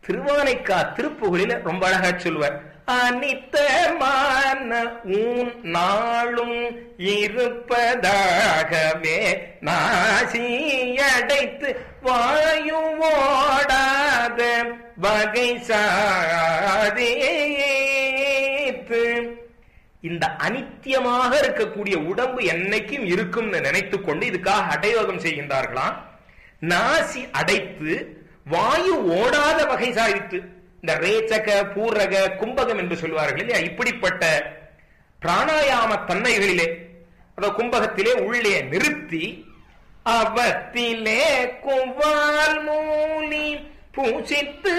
திருவானைக்கா திருப்புகழில ரொம்ப அழகா சொல்லுவார் அனித்தமான ஊன் நாளும் இருப்பதாகவே நாசியடைத்து வாயு ஓடாத வகை சாதித்து இந்த அனித்தியமாக இருக்கக்கூடிய உடம்பு என்னைக்கும் இருக்கும்னு நினைத்துக் கொண்டு இதுக்காக அடயோகம் செய்கின்றார்களாம் நாசி அடைத்து வாயு ஓடாத வகை சாதித்து இந்த ரேச்சக பூரக கும்பகம் என்று சொல்வார்கள் இல்லையா இப்படிப்பட்ட பிராணாயாம தன்மைகளிலே அதாவது கும்பகத்திலே உள்ளே நிறுத்தி அவத்திலே குவால் மூலி பூசித்து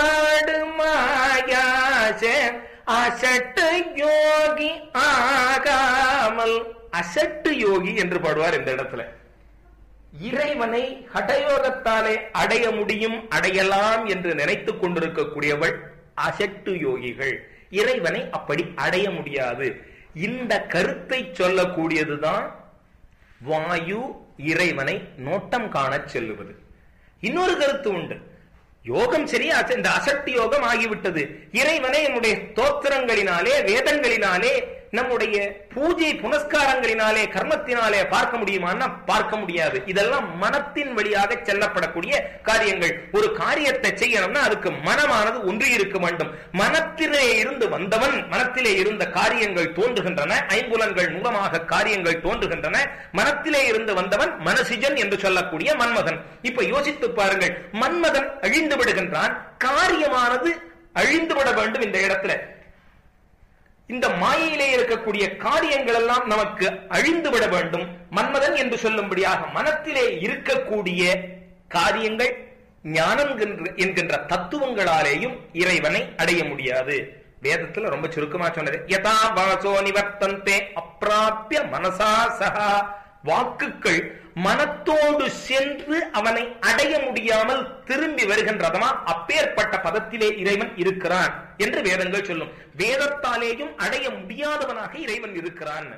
வாடுமாயாச அசட்டு யோகி ஆகாமல் அசட்டு யோகி என்று பாடுவார் இந்த இடத்துல இறைவனை ஹடயோகத்தாலே அடைய முடியும் அடையலாம் என்று நினைத்துக் கொண்டிருக்கக்கூடியவள் அசட்டு யோகிகள் இறைவனை அப்படி அடைய முடியாது இந்த கருத்தை சொல்லக்கூடியதுதான் வாயு இறைவனை நோட்டம் காணச் செல்லுவது இன்னொரு கருத்து உண்டு யோகம் சரி அச- இந்த அசக்தி யோகம் ஆகிவிட்டது இறைவனை நம்முடைய ஸ்தோத்திரங்களினாலே வேதங்களினாலே நம்முடைய பூஜை புனஸ்காரங்களினாலே கர்மத்தினாலே பார்க்க முடியுமான்னா பார்க்க முடியாது இதெல்லாம் மனத்தின் வழியாக செல்லப்படக்கூடிய காரியங்கள் ஒரு காரியத்தை செய்யணும்னா அதுக்கு மனமானது ஒன்றி இருக்க வேண்டும் மனத்திலே இருந்து வந்தவன் மனத்திலே இருந்த காரியங்கள் தோன்றுகின்றன ஐம்புலன்கள் மூலமாக காரியங்கள் தோன்றுகின்றன மனத்திலே இருந்து வந்தவன் மனசிஜன் என்று சொல்லக்கூடிய மன்மதன் இப்ப யோசித்து பாருங்கள் மன்மதன் அழிந்து விடுகின்றான் காரியமானது அழிந்து விட வேண்டும் இந்த இடத்துல இந்த மாயையிலே இருக்கக்கூடிய காரியங்கள் எல்லாம் நமக்கு அழிந்து விட வேண்டும் மன்மதன் என்று சொல்லும்படியாக மனத்திலே இருக்கக்கூடிய காரியங்கள் ஞானம் என்கின்ற- என்கின்ற தத்துவங்களாலேயும் இறைவனை அடைய முடியாது வேதத்துல ரொம்ப சுருக்கமா சொன்னது யதா வாசோ நிவர்த்தந்தே அப்பிராப்பிய மனசா சகா வாக்குகள் மனத்தோடு சென்று அவனை அடைய முடியாமல் திரும்பி வருகின்றதமா அப்பேற்பட்ட பதத்திலே இறைவன் இருக்கிறான் என்று வேதங்கள் சொல்லும் வேதத்தாலேயும் அடைய முடியாதவனாக இறைவன் இருக்கிறான்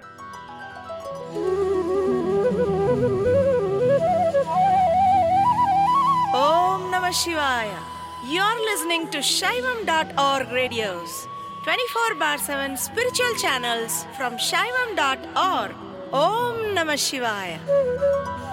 Om Namah Shivaya. You're listening to Shaivam.org radios, 24 bar 7 spiritual channels from Shaivam.org. Om Namah Shivaya.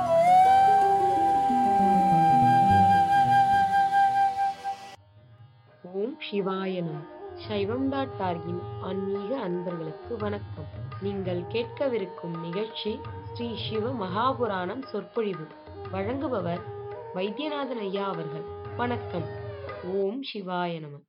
ஓம் சிவாயனம் சைவம் டாட் டார்கின் ஆன்மீக அன்பர்களுக்கு வணக்கம் நீங்கள் கேட்கவிருக்கும் நிகழ்ச்சி ஸ்ரீ சிவ மகாபுராணம் சொற்பொழிவு வழங்குபவர் வைத்தியநாதன் ஐயா அவர்கள் வணக்கம் ஓம் சிவாய நம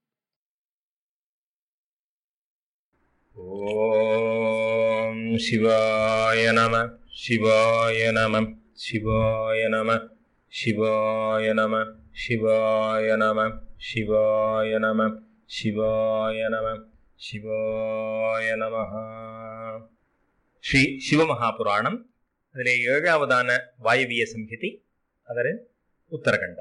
ॐ शिवाय नमः शिवाय नमः शिवाय नमः शिवाय नमः शिवाय नमः शिवाय नमः शिवाय नमः शिवाय நமः ஸ்ரீ சிவமகாபுராணம் அதிலே ஏழாவதான வாயவிய சம்ஹிதை அதன் உத்தரகண்டம்